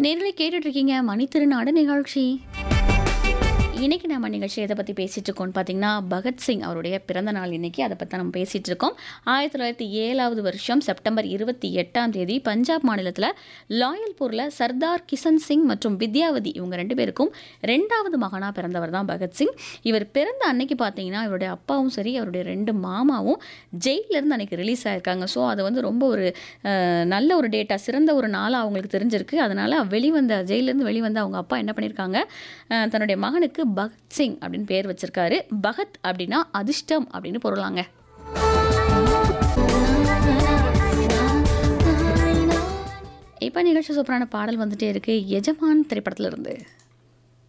நேர்களை கேட்டுட்டு இருக்கீங்க மணித்திருநாடு நிகழ்ச்சி இன்னைக்கு நம்ம நிகழ்ச்சி எதை பற்றி பேசிகிட்டு இருக்கோம்னு பார்த்தீங்கன்னா பகத்சிங் அவருடைய பிறந்த நாள் இன்னைக்கு அதை பற்றி நம்ம பேசிகிட்டு இருக்கோம் ஆயிரத்தி தொள்ளாயிரத்தி ஏழாவது வருஷம் செப்டம்பர் இருபத்தி எட்டாம் தேதி பஞ்சாப் மாநிலத்தில் லாயல்பூரில் சர்தார் கிஷன் சிங் மற்றும் வித்யாவதி இவங்க ரெண்டு பேருக்கும் ரெண்டாவது மகனாக பிறந்தவர் தான் பகத்சிங் இவர் பிறந்த அன்னைக்கு பார்த்தீங்கன்னா இவருடைய அப்பாவும் சரி அவருடைய ரெண்டு மாமாவும் ஜெயிலிருந்து அன்னைக்கு ரிலீஸ் ஆயிருக்காங்க ஸோ அது வந்து ரொம்ப ஒரு அஹ், நல்ல ஒரு டேட்டா சிறந்த ஒரு நாளாக அவங்களுக்கு தெரிஞ்சிருக்கு அதனால் வெளிவந்த ஜெயிலிருந்து வெளிவந்த அவங்க அப்பா என்ன பண்ணியிருக்காங்க அஹ், தன்னுடைய மகனுக்கு பகத் சிங் அப்படின்னு பேர் வச்சிருக்காரு பகத் அப்படின்னா அதிர்ஷ்டம் அப்படின்னு பொருளாங்க இப்போ நிகழ்ச்சி சூப்பரான பாடல் வந்துட்டே இருக்கு எஜமான் திரைப்படத்துல இருந்து